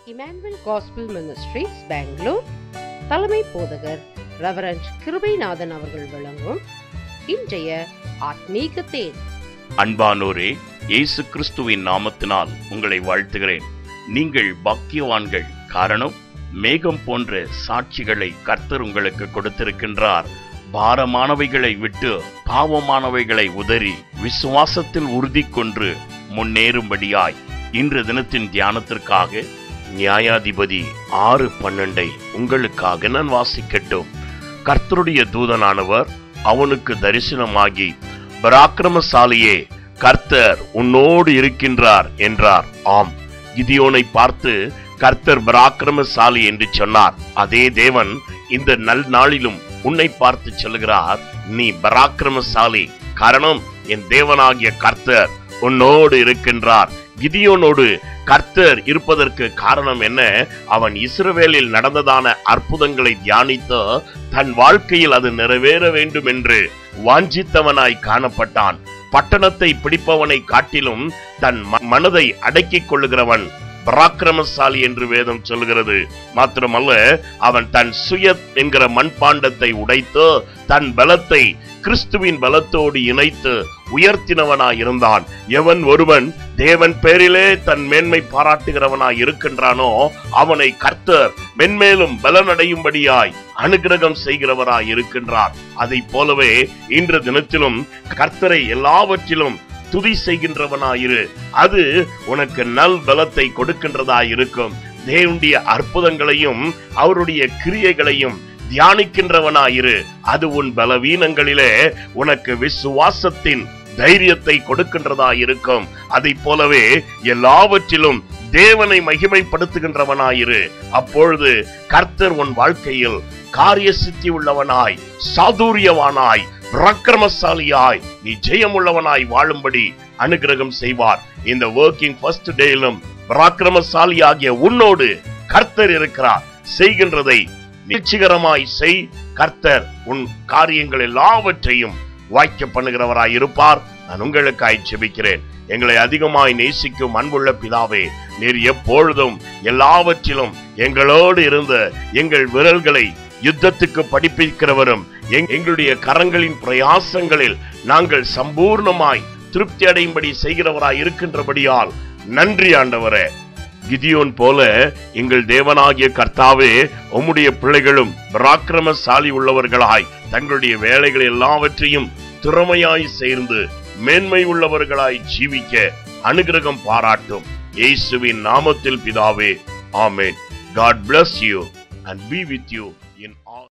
Emmanuel gospel ministries Bangalore தலைமை போதகர் reverend Kirubanathan அவர்கள் வழங்கும் இன்றைய ஆத்மீக தேன் அன்பானோரே இயேசு கிறிஸ்துவின் நாமத்தினால் உங்களை வாழ்த்துகிறேன் நீங்கள் பாக்கியவான்கள் காரணம் மேகம் போன்ற சாட்சிகளை கர்த்தர் உங்களுக்கு கொடுத்திருக்கின்றார் பாரமானவைகளை விட்டு பாவமானவைகளை உதறி விசுவாசத்தில் உறுதி கொன்று முன்னேறும்படியாய் இன்று தினத்தின் தியானத்திற்காக நியாயாதிபதி ஆறு பன்னெண்டை உங்களுக்காக நான் வாசிக்கட்டும் கர்த்தருடைய தூதனானவர் அவனுக்கு தரிசனமாகி பராக்கிரமசாலியே கர்த்தர் உன்னோடு இருக்கின்றார் என்றார் ஆம் கிதியோனை பார்த்து கர்த்தர் பராக்கிரமசாலி என்று சொன்னார் அதே தேவன் இந்த நல் நாளிலும் உன்னை பார்த்து சொல்லுகிறார் நீ பராக்கிரமசாலி காரணம் என் தேவனாகிய கர்த்தர் உன்னோடு இருக்கின்றார் கிதியோனோடு கர்த்தர் இருப்பதற்கு காரணம் என்ன அவன் இஸ்ரவேலில் நடந்ததான அற்புதங்களை தியானித்து தன் வாழ்க்கையில் அது நிறைவேற வேண்டும் என்று வாஞ்சித்தவனாய் காணப்பட்டான் பட்டணத்தை பிடிப்பவனை காட்டிலும் தன் ம- மனதை அடக்கிக் கொள்ளுகிறவன் பராக்கிரமசாலி என்று வேதம் சொல்கிறது மாத்திரமல்ல அவன் தன் சுய என்கிற மண்பாண்டத்தை உடைத்து தன் பலத்தை கிறிஸ்துவின் பலத்தோடு இணைத்து உயர்த்தினவனாய் இருந்தான் எவன் ஒருவன் தேவன் பேரிலே தன் மேன்மை பாராட்டுகிறவனாய் இருக்கின்றானோ அவனை கர்த்தர் மென்மேலும் பலனடையும்படியாய் அனுகிரகம் செய்கிறவராய் இருக்கின்றார் அதை போலவே இன்று தினத்திலும் கர்த்தரை எல்லாவற்றிலும் துதி செய்கின்றவனாயிரு அது உனக்கு நல் பலத்தை கொடுக்கின்றதாயிருக்கும் தேவனுடைய அற்புதங்களையும் அவருடைய கிரியைகளையும் தியானிக்கின்றவனாயிரு அது உன் பலவீனங்களிலே உனக்கு விசுவாசத்தின் தைரியத்தை கொடுக்கின்றதாயிருக்கும் அதை போலவே எல்லாவற்றிலும் தேவனை மகிமைப்படுத்துகின்றவனாயிரு அப்பொழுது கர்த்தர் உன் வாழ்க்கையில் காரிய சித்தி உள்ளவனாய் சாதுரியவானாய் பராக்கிரமசாலியாய் நீ ஜெயமுள்ளவனாய் வாழும்படி அனுகிரகம் செய்வார் இந்த ஒர்க்கிங் ஃபர்ஸ்ட் டேயிலும் பராக்கிரமசாலியாகிய உன்னோடு கர்த்தர் இருக்கிறார் செய்கின்றதை நிச்சயகரமாய் செய் கர்த்தர் உன் காரியங்கள் எல்லாவற்றையும் வாய்க்க பண்ணுகிறவராய் இருப்பார் நான் உங்களுக்காய் செபிக்கிறேன் எங்களை அதிகமாய் நேசிக்கும் அன்புள்ள பிதாவே நீர் எப்பொழுதும் எல்லாவற்றிலும் எங்களோடு இருந்த எங்கள் விரல்களை யுத்தத்துக்கு படிப்பிக்கிறவரும் எங்- எங்களுடைய கரங்களின் பிரயாசங்களில் நாங்கள் சம்பூர்ணமாய் திருப்தி அடையும்படி செய்கிறவராய் இருக்கின்றபடியால் நன்றி ஆண்டவரே கிதியோன் போல எங்கள் தேவனாகிய கர்த்தாவே உம்முடைய பிள்ளைகளும் பராக்கிரமசாலி உள்ளவர்களாய் தங்களுடைய வேலைகள் எல்லாவற்றையும் திறமையாய் சேர்ந்து மேன்மை உள்ளவர்களாய் ஜீவிக்க அனுகிரகம் பாராட்டும் இயேசுவின் நாமத்தில் பிதாவே ஆமென் God bless you and be with you in all